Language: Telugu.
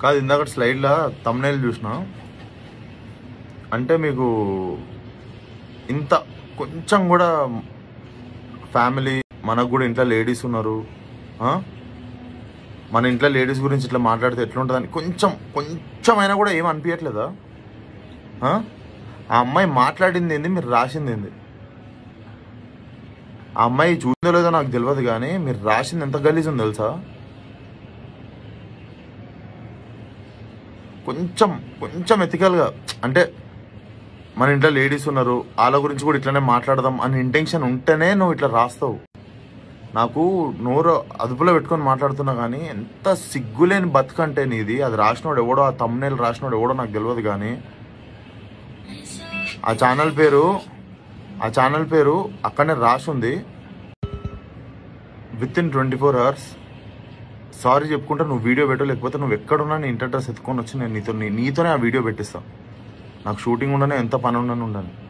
కాదు ఇందాక స్లైడ్లో తమ్నేల్ చూసిన అంటే మీకు ఇంత కొంచెం కూడా ఫ్యామిలీ మనకు కూడా ఇంట్లో లేడీస్ ఉన్నారు ఆ? మన ఇంట్లో లేడీస్ గురించి ఇట్లా మాట్లాడితే ఎట్లుంటుందని కొంచెం కొంచెమైనా కూడా ఏం అనిపించట్లేదా ఆ? ఆ అమ్మాయి మాట్లాడింది ఏంది మీరు రాసింది ఏంది ఆ అమ్మాయి చూసిందో లేదో నాకు తెలియదు కానీ మీరు రాసింది ఎంత గలీజ్ ఉందో తెలుసా కొంచెం కొంచెం ఎథికల్గా అంటే మన ఇంట్లో లేడీస్ ఉన్నారు వాళ్ళ గురించి కూడా ఇట్లానే మాట్లాడదాం అని ఇంటెన్షన్ ఉంటేనే నువ్వు ఇట్లా రాస్తావు నాకు నోరు అదుపులో పెట్టుకొని మాట్లాడుతున్నా కానీ ఎంత సిగ్గులేని బతుకంటే నీది అది రాసినోడు ఎవడో ఆ తమ్నేల్ రాసినోడు ఎవడో నాకు తెలియదు కానీ ఆ ఛానల్ పేరు ఆ ఛానల్ పేరు అక్కడనే రాసి ఉంది with in twenty four hours sorry చెప్పుకుంటా నువ్వు వీడియో పెట్టు లేకపోతే నువ్వు ఎక్కడున్నా నీ ఇంటర్ డ్రెస్ ఎత్తుకొని వచ్చి నేను నీతో నీ- నీతోనే ఆ వీడియో పెట్టిస్తా నాకు షూటింగ్ ఉండనే ఎంత పని ఉండని ఉండను